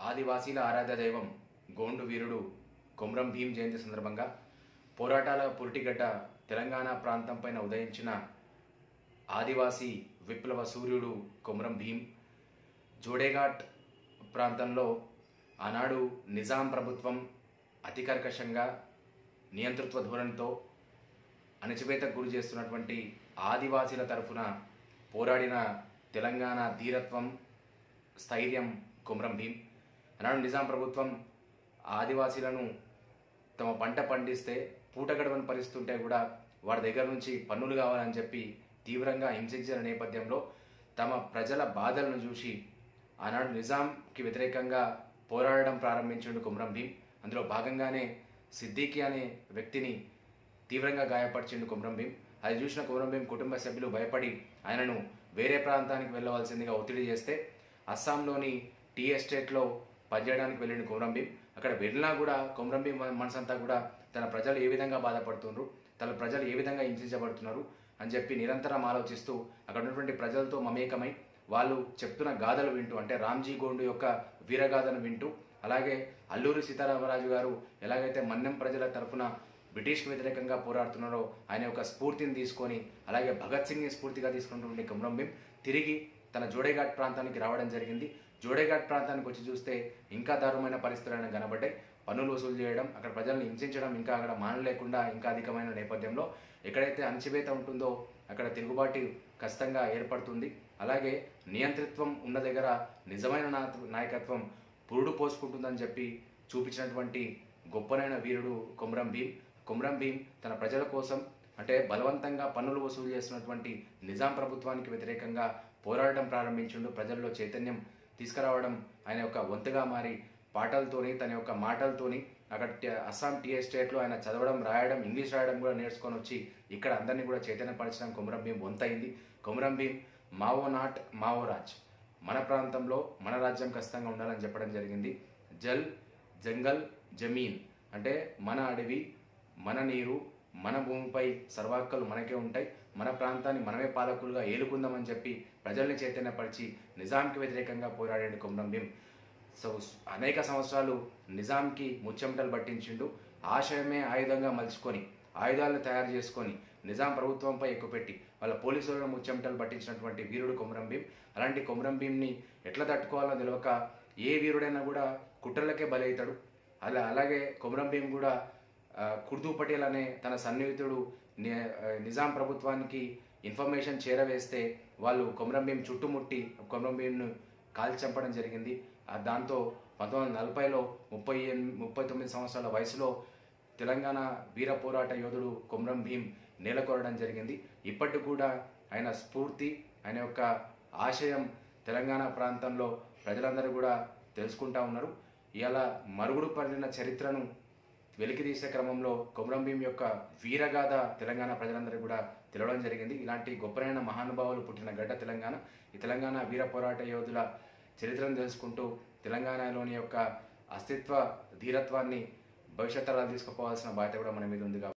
ఆదివాసీల ఆరాధ్య దైవం గోండు వీరుడు కొమ్రం భీం జయంతి సందర్భంగా పోరాటాల పురిటిగడ్డ తెలంగాణ ప్రాంతం పైన ఉదయించిన ఆదివాసీ విప్లవ సూర్యుడు కొమ్రం భీం జోడేఘాట్ ప్రాంతంలో ఆనాడు నిజాం ప్రభుత్వం అతి కర్కశంగా నియంతృత్వ ధోరణితో అణచివేతకు గురి చేస్తున్నటువంటి ఆదివాసీల తరఫున పోరాడిన తెలంగాణ ధీరత్వం స్థైర్యం కొమరం భీం ఆనాడు నిజాం ప్రభుత్వం ఆదివాసీలను తమ పంట పండిస్తే పూట గడవని పరిస్థితి ఉంటే కూడా వారి దగ్గర నుంచి పన్నులు కావాలని చెప్పి తీవ్రంగా హింసించిన నేపథ్యంలో తమ ప్రజల బాధలను చూసి ఆనాడు నిజాంకి వ్యతిరేకంగా పోరాడడం ప్రారంభించిండు కుమ్రం భీం అందులో భాగంగానే సిద్దికి అనే వ్యక్తిని తీవ్రంగా గాయపరిచిండు కుమ్రం భీం అది చూసిన కుమ్రం భీం కుటుంబ సభ్యులు భయపడి ఆయనను వేరే ప్రాంతానికి వెళ్ళవలసిందిగా ఒత్తిడి చేస్తే అస్సాంలోని టీ ఎస్టేట్లో పనిచేయడానికి వెళ్ళిన కుమ్రం భీం అక్కడ వెళ్ళినా కూడా కుమ్రం భీం మనసంతా కూడా తన ప్రజలు ఏ విధంగా బాధపడుతున్నారు తన ప్రజలు ఏ విధంగా హింసించబడుతున్నారు అని చెప్పి నిరంతరం ఆలోచిస్తూ అక్కడ ఉన్నటువంటి ప్రజలతో మమేకమై వాళ్ళు చెప్తున్న గాథలు వింటూ అంటే రామ్జీ గోండు యొక్క వీరగాథను వింటూ అలాగే అల్లూరి సీతారామరాజు గారు ఎలాగైతే మన్యం ప్రజల తరఫున బ్రిటిష్కి వ్యతిరేకంగా పోరాడుతున్నారో ఆయన యొక్క స్ఫూర్తిని తీసుకొని అలాగే భగత్ సింగ్ని స్ఫూర్తిగా తీసుకున్నటువంటి కుమ్రం భీం తిరిగి తన జోడేఘాట్ ప్రాంతానికి రావడం జరిగింది జోడేఘాట్ ప్రాంతానికి వచ్చి చూస్తే ఇంకా దారుణమైన పరిస్థితులు ఆయన కనబడ్డాయి పన్నులు వసూలు చేయడం అక్కడ ప్రజలను హింసించడం ఇంకా అక్కడ మానలేకుండా ఇంకా అధికమైన నేపథ్యంలో ఎక్కడైతే అణచివేత ఉంటుందో అక్కడ తిరుగుబాటు ఖచ్చితంగా ఏర్పడుతుంది అలాగే నియంతృత్వం ఉన్న దగ్గర నిజమైన నా- నాయకత్వం పురుడు పోసుకుంటుందని చెప్పి చూపించినటువంటి గొప్పనైన వీరుడు కొమరం భీం కొమరం భీం తన ప్రజల కోసం అంటే బలవంతంగా పన్నులు వసూలు చేస్తున్నటువంటి నిజాం ప్రభుత్వానికి వ్యతిరేకంగా పోరాడడం ప్రారంభించిండు ప్రజల్లో చైతన్యం తీసుకురావడం ఆయన యొక్క వంతుగా మారి పాటలతోని తన యొక్క మాటలతోని అక్కడ టి- అస్సాం టీ ఎస్టేట్లో ఆయన చదవడం రాయడం ఇంగ్లీష్ రాయడం కూడా నేర్చుకొని వచ్చి ఇక్కడ అందరినీ కూడా చైతన్యపరచడం కొమరం భీం వంతైంది కొమరం భీం మావో నాట్ మావో రాజ్ మన ప్రాంతంలో మన రాజ్యం ఖచ్చితంగా ఉండాలని చెప్పడం జరిగింది జల్ జంగల్ జమీన్ అంటే మన అడవి మన నీరు మన భూమిపై సర్వాక్కలు మనకే ఉంటాయి మన ప్రాంతాన్ని మనమే పాలకులుగా ఏలుకుందామని చెప్పి ప్రజల్ని చైతన్యపరిచి నిజాంకి వ్యతిరేకంగా పోరాడాడు కొమరం భీం సో అనేక సంవత్సరాలు నిజాంకి ముచ్చెమటలు పట్టించిండు ఆశయమే ఆయుధంగా మలుచుకొని ఆయుధాలను తయారు చేసుకొని నిజాం ప్రభుత్వంపై ఎక్కుపెట్టి వాళ్ళ పోలీసులను ముచ్చెమటలు పట్టించినటువంటి వీరుడు కొమరం భీం అలాంటి కొమరం భీంని ఎట్లా తట్టుకోవాలో తెలియక ఏ వీరుడైనా కూడా కుట్రలకే బలవుతాడు అలా అలాగే కొమరం భీం కూడా ఆ, కుర్దూ పటేల్ అనే తన సన్నిహితుడు ని- ఆ, నిజాం ప్రభుత్వానికి ఇన్ఫర్మేషన్ చేరవేస్తే వాళ్ళు కొమరం భీం చుట్టుముట్టి కొమరం భీంను కాల్చి చంపడం జరిగింది ఆ దాంతో పంతొమ్మిది వందల నలభైలో ముప్పై ఎన్- ముప్పై తొమ్మిది సంవత్సరాల వయసులో తెలంగాణ వీర పోరాట యోధుడు కొమరం భీం నేలకొరడం జరిగింది ఇప్పటికి కూడా ఆయన స్ఫూర్తి ఆయన యొక్క ఆశయం తెలంగాణ ప్రాంతంలో ప్రజలందరూ కూడా తెలుసుకుంటా ఉన్నారు ఇలా మరుగుడు పడిన చరిత్రను వెలికి తీసే క్రమంలో కొమరం భీం యొక్క వీరగాథ తెలంగాణ ప్రజలందరూ కూడా తెలవడం జరిగింది ఇలాంటి గొప్పనైన మహానుభావులు పుట్టిన గడ్డ తెలంగాణ ఈ తెలంగాణ వీర పోరాట యోధుల చరిత్రను తెలుసుకుంటూ తెలంగాణలోని యొక్క అస్తిత్వ ధీరత్వాన్ని భవిష్యత్ తరాలు తీసుకుపోవాల్సిన బాధ్యత కూడా మన మీద ఉంది కాబట్టి